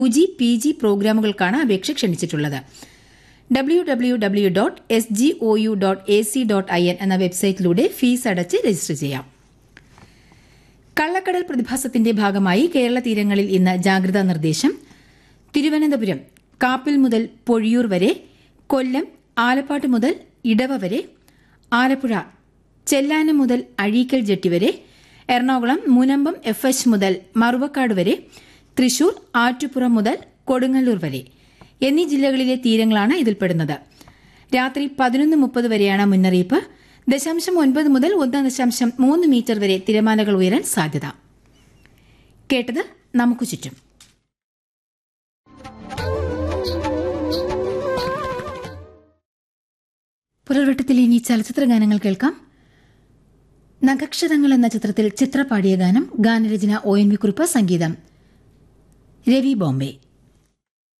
U G P G പ്രോഗ്രാമുകൾക്കാണ് അപേക്ഷ ക്ഷണിച്ചിട്ടുള്ളത് W W W dot S G O U dot A C dot I N എന്ന വെബ്സൈറ്റിലൂടെ fees അടച്ച് register ചെയ്യാം കള്ളക്കടൽ പ്രതിഭാസത്തിന്റെ ഭാഗമായി കേരള തീരങ്ങളിൽ ഇന്ന് ജാഗ്രതാ നിർദ്ദേശം തിരുവനന്തപുരം കാപ്പിൽ മുതൽ പൊഴിയൂർ വരെ കൊല്ലം ആലപ്പാട്ട് മുതൽ ഇടവ വരെ ആലപ്പുഴ ചെല്ലാനം മുതൽ അഴീക്കൽ ജെട്ടി വരെ എറണാകുളം മുനമ്പം എഫ് എച്ച് മുതൽ മറുവക്കാട് വരെ തൃശൂർ ആറ്റുപുറം മുതൽ കൊടുങ്ങല്ലൂർ വരെ എന്നീ ജില്ലകളിലെ തീരങ്ങളാണ് ഇതിൽപ്പെടുന്നത് രാത്രി പതിനൊന്ന് മുപ്പത് വരെയാണ് മുന്നറിയിപ്പ് ദശാംശം ഒൻപത് മുതൽ ഒന്ന് ദശാംശം മൂന്ന് മീറ്റർ വരെ തിരമാലകൾ ഉയരാൻ സാധ്യത കേട്ടത് നമുക്ക് ചുറ്റും പുലർവട്ടത്തിൽ ഇനി ചലച്ചിത്ര ഗാനങ്ങൾ കേൾക്കാം നഖക്ഷരങ്ങൾ എന്ന ചിത്രത്തിൽ ചിത്ര പാടിയ ഗാനം ഗാനരചന ഒ എൻ വി കുറിപ്പ് സംഗീതം രവി ബോംബെ